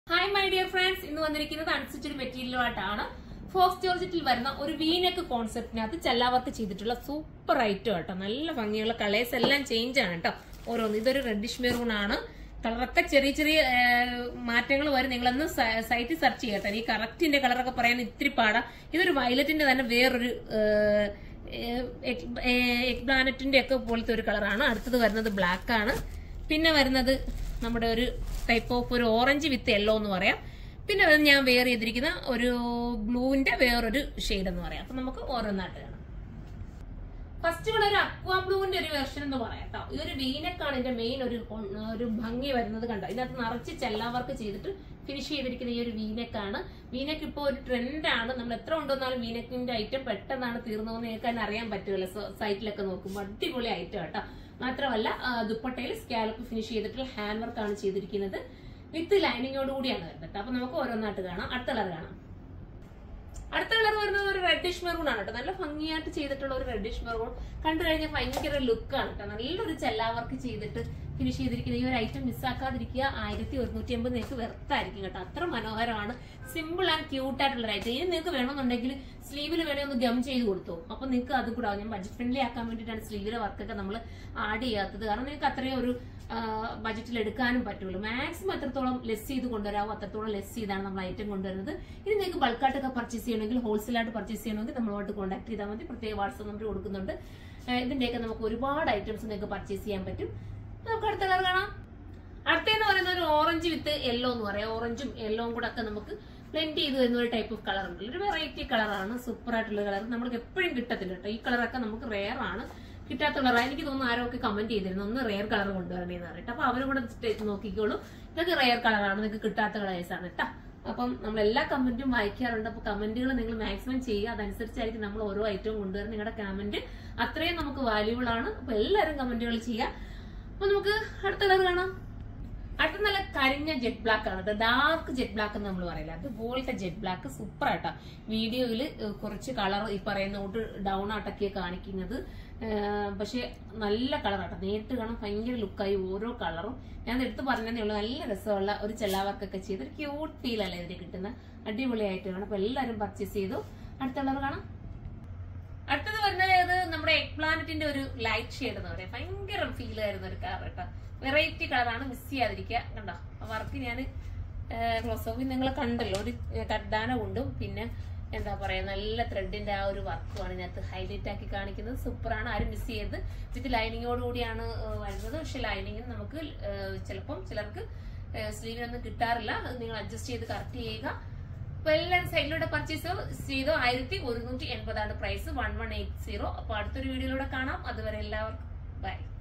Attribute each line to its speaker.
Speaker 1: hi my dear friends ഇന്ന് വന്നിരിക്കുന്നത് unstitched മെറ്റീരിയലുമായിട്ടാണ് Fox ജോർജറ്റിൽ വരുന്ന ഒരു വീനക്ക് കോൺസെപ്റ്റിനകത്ത് ചെല്ലാവർക്ക് ചെയ്തിട്ടുള്ള സൂപ്പർ ഐറ്റം കേട്ടോ നല്ല ഭംഗിയുള്ള കളേഴ്സ് എല്ലാം ചേഞ്ച് ആണ് കേട്ടോ ഓരോന്ന് ഇതൊരു റെഡിഷ് മെറൂൺ ആണ് കളറൊക്കെ ചെറിയ ചെറിയ മാറ്റങ്ങൾ വരും നിങ്ങളൊന്ന് സൈറ്റിൽ സെർച്ച് ചെയ്യട്ടെ ഈ കറക്റ്റിന്റെ കളറൊക്കെ പറയാൻ ഇത്തിരി പാടാ ഇതൊരു വയലറ്റിന്റെ തന്നെ വേറൊരു എഗ് പ്ലാനറ്റിന്റെ ഒക്കെ പോലത്തെ ഒരു കളറാണ് അടുത്തത് വരുന്നത് ബ്ലാക്ക് ആണ് പിന്നെ വരുന്നത് നമ്മുടെ ഒരു ടൈപ്പ് ഓഫ് ഒരു ഓറഞ്ച് വിത്ത് യെല്ലോ എന്ന് പറയാം പിന്നെ വരുന്നത് ഞാൻ വെയർ ചെയ്തിരിക്കുന്ന ഒരു ബ്ലൂവിന്റെ വേറൊരു ഷെയ്ഡ് എന്ന് പറയാം അപ്പൊ നമുക്ക് ഓരോന്നായിട്ട് കാണാം ഫസ്റ്റ് ഇവിടെ ഒരു അക്വാ ബ്ലൂവിന്റെ ഒരു വെർഷൻ എന്ന് പറയാം കേട്ടോ ഇതൊരു വീനക്കാണ് ഇതിന്റെ മെയിൻ ഒരു ഒരു ഭംഗി വരുന്നത് കണ്ടോ ഇതിനകത്ത് നിറച്ച് ചെല്ലാ വർക്ക് ചെയ്തിട്ട് ഫിനിഷ് ചെയ്തിരിക്കുന്ന ഈ ഒരു വീനക്കാണ് വീനക്ക് ഇപ്പോൾ ഒരു ട്രെൻഡാണ് നമ്മൾ എത്ര കൊണ്ടുവന്നാലും വീനക്കിന്റെ ഐറ്റം പെട്ടെന്നാണ് തീർന്നതെന്ന് നിങ്ങൾക്ക് തന്നെ അറിയാൻ പറ്റുമല്ലോ സൈറ്റിലൊക്കെ നോക്കുമ്പോൾ അടിപൊളി ഐറ്റം കേട്ടോ മാത്രമല്ല ദുപ്പട്ടയിൽ സ്കാലപ്പ് ഫിനിഷ് ചെയ്തിട്ടുള്ള ഹാൻഡ് വർക്ക് ആണ് ചെയ്തിരിക്കുന്നത് വിത്ത് ലൈനിങ്ങോട് കൂടിയാണ് വരുന്നത് അപ്പൊ നമുക്ക് ഓരോന്നായിട്ട് കാണാം അടുത്ത കളർ കാണാം അടുത്ത കളർ വരുന്നത് ഒരു റെഡിഷ് മെറൂൺ ആണ് കേട്ടോ നല്ല ഭംഗിയായിട്ട് ചെയ്തിട്ടുള്ള ഒരു റെഡിഷ് മെറൂൺ കണ്ടു കഴിഞ്ഞാൽ ഭയങ്കര ലുക്കാണ് കേട്ടോ നല്ലൊരു ചെല്ലാ വർക്ക് ചെയ്തിട്ട് ഫിനിഷ് ചെയ്തിരിക്കുന്ന ഈ ഒരു ഐറ്റം മിസ്സാക്കാതിരിക്കുക ആയിരത്തി ഒരുന്നൂറ്റി അമ്പത് നിങ്ങൾക്ക് വെറുത്തായിരിക്കും കേട്ടോ അത്ര മനോഹരമാണ് സിമ്പിൾ ആൻഡ് ക്യൂട്ട് ആയിട്ടുള്ള ഒരു ഐറ്റം ഇനി നിങ്ങൾക്ക് വേണമെന്നുണ്ടെങ്കിൽ സ്ലീവിൽ വേണേ ഒന്ന് ഗം ചെയ്ത് കൊടുത്തു അപ്പൊ നിങ്ങൾക്ക് അത് കൂടാവും ഞാൻ ബഡ്ജറ്റ് ഫ്രണ്ട്ലി ആക്കാൻ വേണ്ടിയിട്ടാണ് സ്ലീവിലെ വർക്കൊക്കെ നമ്മൾ ആഡ് ചെയ്യാത്തത് കാരണം നിങ്ങൾക്ക് അത്രയും ഒരു ബജറ്റിൽ എടുക്കാനും പറ്റുള്ളൂ മാക്സിമം എത്രത്തോളം ലെസ് ചെയ്ത് കൊണ്ടുവരാമോ അത്രത്തോളം ലെസ് ചെയ്താണ് നമ്മൾ ഐറ്റം കൊണ്ടുവരുന്നത് ഇനി നിങ്ങൾക്ക് ബൾക്കായിട്ടൊക്കെ പർച്ചേസ് ചെയ്യണമെങ്കിൽ ഹോൾസെയിലായിട്ട് പർച്ചേസ് ചെയ്യണമെങ്കിൽ നമ്മളോട്ട് കോൺടാക്ട് ചെയ്താൽ മതി പ്രത്യേക വാട്സ്ആപ്പ് നമ്പർ കൊടുക്കുന്നുണ്ട് ഇതിന്റെയൊക്കെ നമുക്ക് ഒരുപാട് ഐറ്റംസ് നിങ്ങൾക്ക് പർച്ചേസ് ചെയ്യാൻ പറ്റും നമുക്ക് അടുത്ത കളർ കാണാം അടുത്തെന്ന് പറയുന്ന ഒരു ഓറഞ്ച് വിത്ത് യെല്ലോ എന്ന് പറയാം ഓറഞ്ചും യെല്ലോയും കൂടെ ഒക്കെ നമുക്ക് ബ്ലെൻഡ് ചെയ്ത് വരുന്ന ഒരു ടൈപ്പ് ഓഫ് കളർ ഉണ്ട് ഒരു വെറൈറ്റി കളറാണ് സൂപ്പർ ആയിട്ടുള്ള കളർ നമുക്ക് എപ്പോഴും കിട്ടത്തില്ല കേട്ടോ ഈ കളറൊക്കെ നമുക്ക് റെയർ ആണ് കിട്ടാത്ത കളറാണ് എനിക്ക് തോന്നുന്നു ആരോ ഒക്കെ കമന്റ് ചെയ്തിരുന്നു ഒന്ന് റെയർ കളർ കൊണ്ടുവരണേന്ന് പറഞ്ഞിട്ട് അപ്പൊ അവരും കൂടെ നോക്കിക്കോളൂ ഇതൊക്കെ റെയർ കളറാണ് നിങ്ങൾക്ക് കിട്ടാത്ത കളേഴ്സ് ആണ് കേട്ടോ അപ്പം നമ്മൾ എല്ലാ കമന്റും വായിക്കാറുണ്ട് അപ്പൊ കമന്റുകൾ നിങ്ങൾ മാക്സിമം ചെയ്യുക അതനുസരിച്ചായിരിക്കും നമ്മൾ ഓരോ ഐറ്റവും കൊണ്ടുവരുന്നത് നിങ്ങളുടെ കമന്റ് അത്രയും നമുക്ക് വാല്യൂബിൾ ആണ് അപ്പൊ എല്ലാവരും കമന്റുകൾ ചെയ്യുക അപ്പൊ നമുക്ക് അടുത്ത കളർ കാണാം അടുത്ത നല്ല കരിഞ്ഞ ജെറ്റ് ബ്ലാക്ക് ആണ് കേട്ടോ ഡാർക്ക് ജെറ്റ് ബ്ലാക്ക് എന്ന് നമ്മൾ പറയില്ല അതുപോലത്തെ ജെറ്റ് ബ്ലാക്ക് സൂപ്പർ ആട്ടോ വീഡിയോയിൽ കുറച്ച് കളർ ഈ പറയുന്ന കൊണ്ട് ഡൗൺ ആട്ടൊക്കെ കാണിക്കുന്നത് പക്ഷെ നല്ല കളറാട്ടോ നേരിട്ട് കാണാൻ ഭയങ്കര ലുക്കായി ഓരോ കളറും ഞാൻ എടുത്ത് പറഞ്ഞതേ ഉള്ളൂ നല്ല രസമുള്ള ഒരു ചെല്ലാവർക്കൊക്കെ ചെയ്ത് ഒരു ക്യൂട്ട് ഫീൽ അല്ലേ ഇതിന് കിട്ടുന്ന അടിപൊളിയായിട്ട് വേണം അപ്പൊ എല്ലാവരും പർച്ചേസ് ചെയ്തു അടുത്ത കളർ കാണാം അടുത്തത് വരുന്നത് നമ്മുടെ എഗ് പ്ലാനറ്റിന്റെ ഒരു ലൈറ്റ് ഷെയ്ഡ് എന്ന് പറയാം ഭയങ്കര ഫീൽ ആയിരുന്ന ഒരു കളർ കേട്ടോ വെറൈറ്റി കളറാണ് മിസ് ചെയ്യാതിരിക്കുക കണ്ടോ വർക്ക് ഞാൻ ക്ലോസ് ഓഫ് നിങ്ങൾ കണ്ടല്ലോ ഒരു കർദാന കൊണ്ടും പിന്നെ എന്താ പറയാ നല്ല ത്രെഡിന്റെ ആ ഒരു വർക്കുമാണ് ഇതിനകത്ത് ഹൈലൈറ്റ് ആക്കി കാണിക്കുന്നത് സൂപ്പറാണ് ആരും മിസ് ചെയ്ത് വിത്ത് ലൈനിങ്ങോട് കൂടിയാണ് വരുന്നത് പക്ഷെ ലൈനിങ് നമുക്ക് ചിലപ്പം ചിലർക്ക് സ്ലീവിനൊന്നും കിട്ടാറില്ല അത് നിങ്ങൾ അഡ്ജസ്റ്റ് ചെയ്ത് കറക്റ്റ് ചെയ്യുക അപ്പൊ എല്ലാവരും സൈഡിലൂടെ പർച്ചേസ് ചെയ്തോ ആയിരത്തി ഒരുന്നൂറ്റി എൺപതാണ് price one one eight zero അപ്പൊ അടുത്തൊരു വീഡിയോയിലൂടെ കാണാം അതുവരെ എല്ലാവർക്കും ബൈ